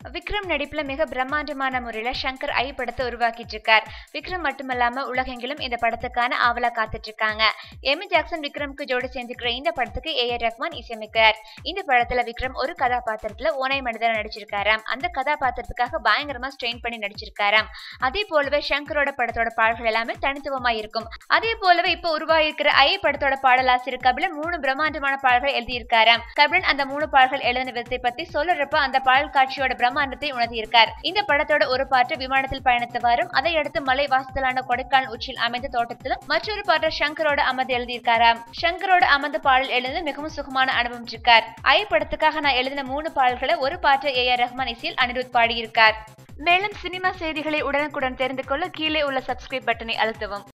விக்ரம் நடிப்புல மிக பிரம்மாண்டமான முறையில சங்கர் ஐ படத்தை உருவாக்கிட்டு இருக்கார் விக்ரம் மட்டுமல்லாம உலகெங்கிலும் இந்த படத்துக்கான ஆவலா காத்துட்டு இருக்காங்க எமி ஜாக்சன் விக்ரம்க்கு ஜோடி சேர்ந்துக்கிற இந்த படத்துக்கு ஏ ஆர் ரஹ்மான் இசையமைக்கிறார் இந்த படத்துல விக்ரம் ஒரு கதாபாத்திரத்துல ஓனை மனிதரா நடிச்சிருக்காராம் அந்த கதாபாத்திரத்துக்காக பயங்கரமா ஸ்ட்ரெயின் பண்ணி நடிச்சிருக்காராம் அதே போலவே சங்கரோட படத்தோட பாடல்கள் எல்லாமே தனித்துவமா இருக்கும் அதே போலவே இப்ப உருவாகிருக்கிற ஐ படத்தோட பாடலாசிரியர் கபிலன் மூணு பிரம்மாண்டமான பாடல்கள் எழுதியிருக்காராம் கபிலன் அந்த மூணு பாடல்கள் எழுதின விதத்தை பத்தி சொல்லுறப்ப அந்த பாடல் காட்சியோட பிரம்மாண்டத்தை உணர்த்தியிருக்கார் இந்த படத்தோட ஒரு பாட்டு விமானத்தில் பயணித்தவாறும் அதை அடுத்து மலை வாசலான கொடைக்கானல் உச்சியில் அமைந்த தோட்டத்திலும் மற்றொரு பாட்டு சங்கரோட அமர்ந்து எழுதியிருக்காராம் சங்கரோட அமர்ந்த பாடல் எழுந்து மிகவும் சுகமான அனுபவம் இருக்கார் ஐ படத்துக்காக நான் எழுதின மூணு பாடல்களை ஒரு பாட்டு ஏ ஆர் ரஹ்மான் இசையில் அனிருத் பாடியிருக்கார் மேலும் சினிமா செய்திகளை உடனுக்குடன் தெரிந்து கொள்ள கீழே உள்ள சப்ஸ்கிரைப் பட்டனை அழுத்தவும்